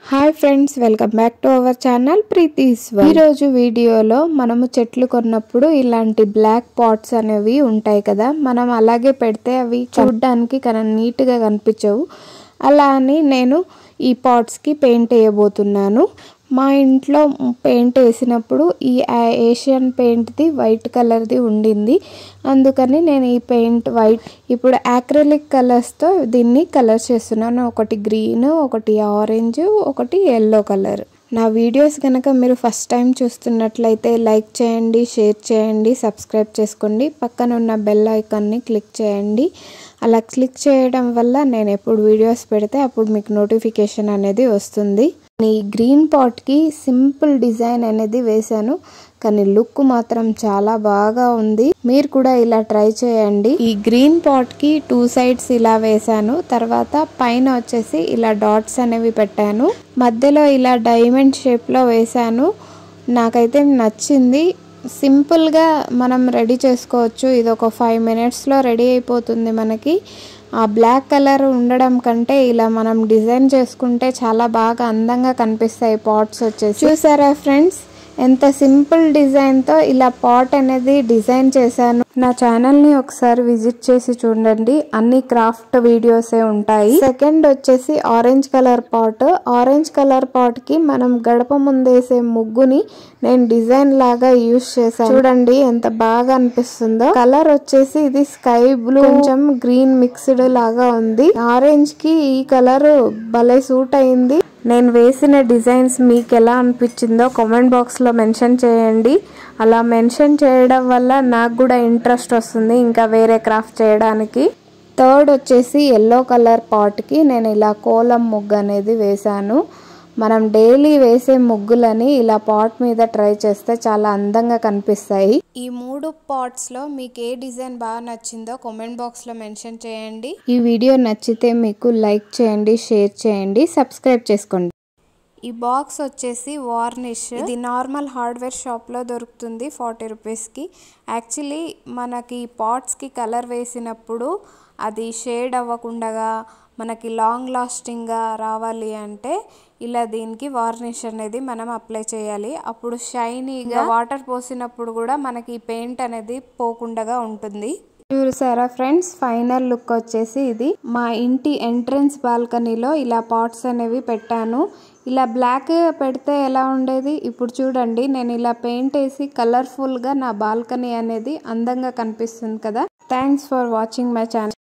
hi friends welcome back to our channel Preethi's ఈరోజు వీడియోలో మనము చెట్లు కొన్నప్పుడు ఇలాంటి బ్లాక్ పాట్స్ అనేవి ఉంటాయి కదా మనం అలాగే పెడితే అవి చూడడానికి కన నీట్గా కనిపించవు అలా అని నేను ఈ పాట్స్కి పెయింట్ వేయబోతున్నాను మా ఇంట్లో పెయింట్ వేసినప్పుడు ఈ ఏషియన్ పెయింట్ది వైట్ కలర్ది ఉండింది అందుకని నేను ఈ పెయింట్ వైట్ ఇప్పుడు యాక్రిలిక్ కలర్స్తో దీన్ని కలర్ చేస్తున్నాను ఒకటి గ్రీన్ ఒకటి ఆరెంజ్ ఒకటి ఎల్లో కలర్ నా వీడియోస్ కనుక మీరు ఫస్ట్ టైం చూస్తున్నట్లయితే లైక్ చేయండి షేర్ చేయండి సబ్స్క్రైబ్ చేసుకోండి పక్కన ఉన్న బెల్ ఐకాన్ని క్లిక్ చేయండి అలా క్లిక్ చేయడం వల్ల నేను ఎప్పుడు వీడియోస్ పెడితే అప్పుడు మీకు నోటిఫికేషన్ అనేది వస్తుంది ఈ గ్రీన్ పాట్కి సింపుల్ డిజైన్ అనేది వేశాను కానీ లుక్ మాత్రం చాలా బాగా ఉంది మీరు కూడా ఇలా ట్రై చేయండి ఈ గ్రీన్ పాట్ కి టూ సైడ్స్ ఇలా వేశాను తర్వాత పైన వచ్చేసి ఇలా డాట్స్ అనేవి పెట్టాను మధ్యలో ఇలా డైమండ్ షేప్ లో వేశాను నాకైతే నచ్చింది సింపుల్గా మనం రెడీ చేసుకోవచ్చు ఇది ఒక ఫైవ్ మినిట్స్లో రెడీ అయిపోతుంది మనకి ఆ బ్లాక్ కలర్ ఉండడం కంటే ఇలా మనం డిజైన్ చేసుకుంటే చాలా బాగా అందంగా కనిపిస్తాయి పాట్స్ వచ్చేసి చూసారా ఫ్రెండ్స్ ఎంత సింపుల్ డిజైన్తో ఇలా పాట్ అనేది డిజైన్ చేశాను నా ఛానల్ని ఒకసారి విజిట్ చేసి చూడండి అన్ని క్రాఫ్ట్ వీడియోసే ఉంటాయి సెకండ్ వచ్చేసి orange colour pot orange colour pot కి మనం గడప ముందేసే ముగ్గుని నేను డిజైన్ లాగా యూస్ చేశాను చూడండి ఎంత బాగా అనిపిస్తుందో కలర్ వచ్చేసి ఇది స్కై బ్లూ కొంచెం గ్రీన్ మిక్స్డ్ లాగా ఉంది ఆరెంజ్ కి ఈ కలర్ భలే సూట్ అయింది నేను వేసిన డిజైన్స్ మీకు ఎలా అనిపించిందో కామెంట్ బాక్స్లో మెన్షన్ చేయండి అలా మెన్షన్ చేయడం వల్ల నాకు కూడా ఇంట్రెస్ట్ వస్తుంది ఇంకా వేరే క్రాఫ్ట్ చేయడానికి థర్డ్ వచ్చేసి ఎల్లో కలర్ పాట్కి నేను ఇలా కోలం ముగ్గు అనేది వేశాను మనం డైలీ వేసే ముగ్గులని ఇలా పాట్ మీద ట్రై చేస్తే చాలా అందంగా కనిపిస్తాయి ఈ మూడు పాట్స్లో మీకు ఏ డిజైన్ బాగా నచ్చిందో కామెంట్ బాక్స్లో మెన్షన్ చేయండి ఈ వీడియో నచ్చితే మీకు లైక్ చేయండి షేర్ చేయండి సబ్స్క్రైబ్ చేసుకోండి ఈ బాక్స్ వచ్చేసి వార్నిష్ ఇది నార్మల్ హార్డ్వేర్ షాప్లో దొరుకుతుంది ఫార్టీ రూపీస్కి యాక్చువల్లీ మనకి పాట్స్కి కలర్ వేసినప్పుడు అది షేడ్ అవ్వకుండా మనకి లాంగ్ లాస్టింగ్గా రావాలి అంటే ఇలా దీనికి వార్నిష్ అనేది మనం అప్లై చేయాలి అప్పుడు షైనీగా వాటర్ పోసినప్పుడు కూడా మనకి పెయింట్ అనేది పోకుండా ఉంటుంది చూసారా ఫ్రెండ్స్ ఫైనల్ లుక్ వచ్చేసి ఇది మా ఇంటి ఎంట్రన్స్ బాల్కనీలో ఇలా పాట్స్ అనేవి పెట్టాను ఇలా బ్లాక్ పెడితే ఎలా ఉండేది ఇప్పుడు చూడండి నేను ఇలా పెయింట్ వేసి కలర్ఫుల్గా నా బాల్కనీ అనేది అందంగా కనిపిస్తుంది కదా thanks for watching my channel